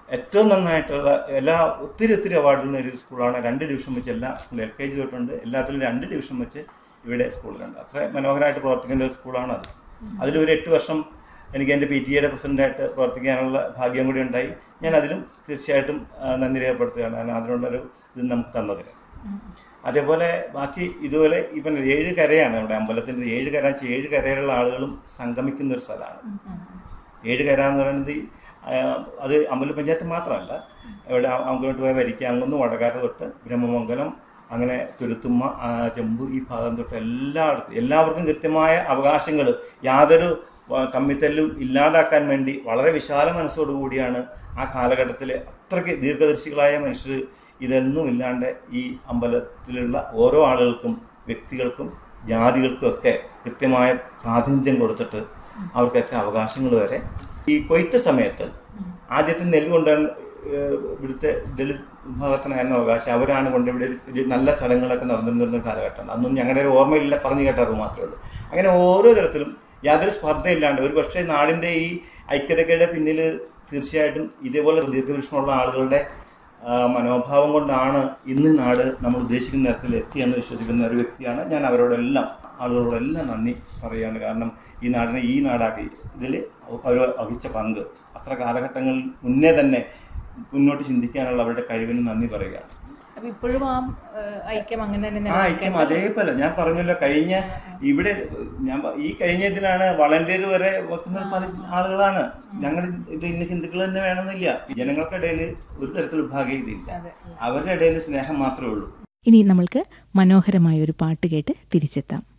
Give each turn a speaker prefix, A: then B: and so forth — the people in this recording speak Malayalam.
A: ഏറ്റവും നന്നായിട്ടുള്ള എല്ലാ ഒത്തിരി ഒത്തിരി അവാർഡുകൾ നേടിയ സ്കൂളാണ് രണ്ട് ഡിവിഷൻ വെച്ച് എല്ലാ സ്കൂളും എൽ കെ ജി തൊട്ടുണ്ട് എല്ലാത്തിലും രണ്ട് ഡിവിഷൻ വെച്ച് ഇവിടെ സ്കൂളിലുണ്ട് അത്ര മനോഹരമായിട്ട് പ്രവർത്തിക്കുന്ന ഒരു സ്കൂളാണ് അത് അതിലൊരു എട്ട് വർഷം എനിക്ക് എൻ്റെ പി ടി എയുടെ പ്രസിഡൻ്റായിട്ട് പ്രവർത്തിക്കാനുള്ള ഭാഗ്യം കൂടി ഉണ്ടായി ഞാൻ അതിലും തീർച്ചയായിട്ടും ആ, നന്ദി രേഖപ്പെടുത്തുകയാണ് കാരണം അതിനുള്ളൊരു ഇത് നമുക്ക് തന്നതിന് അതേപോലെ ബാക്കി ഇതുപോലെ ഇപ്പം ഏഴ് കരയാണ് ഇവിടെ അമ്പലത്തിൻ്റെ ഏഴ് കര വെച്ചാൽ ഏഴ് കരയിലുള്ള ആളുകളും സംഗമിക്കുന്ന ഒരു സ്ഥലമാണ് ഏഴ് കര എന്ന് പറയുന്നത് ഈ, ആ, അത് അമ്പല പഞ്ചായത്ത് മാത്രമല്ല ഇവിടെ അങ്ങോട്ട് പോയ വരിക്ക അങ്ങൊന്ന് വടകാര തൊട്ട് ബ്രഹ്മമംഗലം അങ്ങനെ തുരുത്തുമ്മ ആ, ചെമ്പ് ഈ ഭാഗം തൊട്ട് എല്ലായിടത്തും എല്ലാവർക്കും കൃത്യമായ അവകാശങ്ങൾ യാതൊരു ആ, തമ്മിത്തല്ലും ഇല്ലാതാക്കാൻ വേണ്ടി വളരെ വിശാല മനസ്സോടു കൂടിയാണ് ആ കാലഘട്ടത്തിൽ അത്രയ്ക്ക് ദീർഘദർശികളായ മനുഷ്യർ ഇതൊന്നും ഇല്ലാണ്ട് ഈ അമ്പലത്തിലുള്ള ഓരോ ആളുകൾക്കും വ്യക്തികൾക്കും ജാതികൾക്കും ഒക്കെ കൃത്യമായ പ്രാതിനിധ്യം കൊടുത്തിട്ട് അവർക്കൊക്കെ അവകാശങ്ങൾ വരെ ഈ കൊയ്ത്ത് സമയത്ത് ആദ്യത്തെ നെല്ല് കൊണ്ടുവരാൻ ഏഹ്, ഇവിടുത്തെ ദളിത് വിഭാഗത്തിനായിരുന്നു അവകാശം അവരാണ് കൊണ്ട് ഇവിടെ ഒരു നല്ല ചടങ്ങുകളൊക്കെ നടന്നിരുന്ന ഒരു കാലഘട്ടമാണ് അതൊന്നും ഞങ്ങളുടെ ഒരു ഓർമ്മയില്ല പറഞ്ഞു കേട്ടറിവ് മാത്രമേ ഉള്ളൂ അങ്ങനെ ഓരോ തരത്തിലും യാതൊരു സ്പർദ്ധയില്ലാണ്ട് ഒരു പക്ഷേ നാടിൻ്റെ ഈ ഐക്യതയുടെ പിന്നിൽ തീർച്ചയായിട്ടും ഇതേപോലെ ദീർഘവീക്ഷണമുള്ള ആളുകളുടെ ആ, മനോഭാവം കൊണ്ടാണ് ഇന്ന് നാട് നമ്മൾ ഉദ്ദേശിക്കുന്ന തരത്തിൽ എത്തിയെന്ന് വിശ്വസിക്കുന്ന ഒരു വ്യക്തിയാണ് ഞാൻ അവരോടെല്ലാം ആളുകളോടെല്ലാം നന്ദി പറയുകയാണ് കാരണം ഈ നാടിനെ ഈ നാടാക്കി ഇതിൽ അവർ വഹിച്ച പങ്ക് അത്ര കാലഘട്ടങ്ങളിൽ മുന്നേ തന്നെ മുന്നോട്ട് ചിന്തിക്കാനുള്ള അവരുടെ കഴിവിന് നന്ദി പറയുകയാണ്
B: അപ്പൊ ഇപ്പോഴും ആ ഏഹ്, ഐക്യം അങ്ങനെ തന്നെ
A: ആ ഐക്യം അതേപോലെ ഞാൻ പറഞ്ഞല്ലോ കഴിഞ്ഞ ഇവിടെ ഞാൻ പ- ഈ കഴിഞ്ഞ ഇതിലാണ് വളണ്ടിയർ വരെ വെക്കുന്ന പല ആളുകളാണ് ഞങ്ങൾ ഇത് ഇന്ന ഹിന്ദുക്കൾ തന്നെ വേണമെന്നില്ല ജനങ്ങൾക്കിടയിൽ ഒരു തരത്തിലുള്ള വിഭാഗീയതയില്ല
B: അതെ.
A: അവരുടെ ഇടയിൽ സ്നേഹം മാത്രമേ ഉള്ളൂ
C: ഇനി നമ്മൾക്ക് മനോഹരമായ ഒരു പാട്ട് കേട്ട് തിരിച്ചെത്താം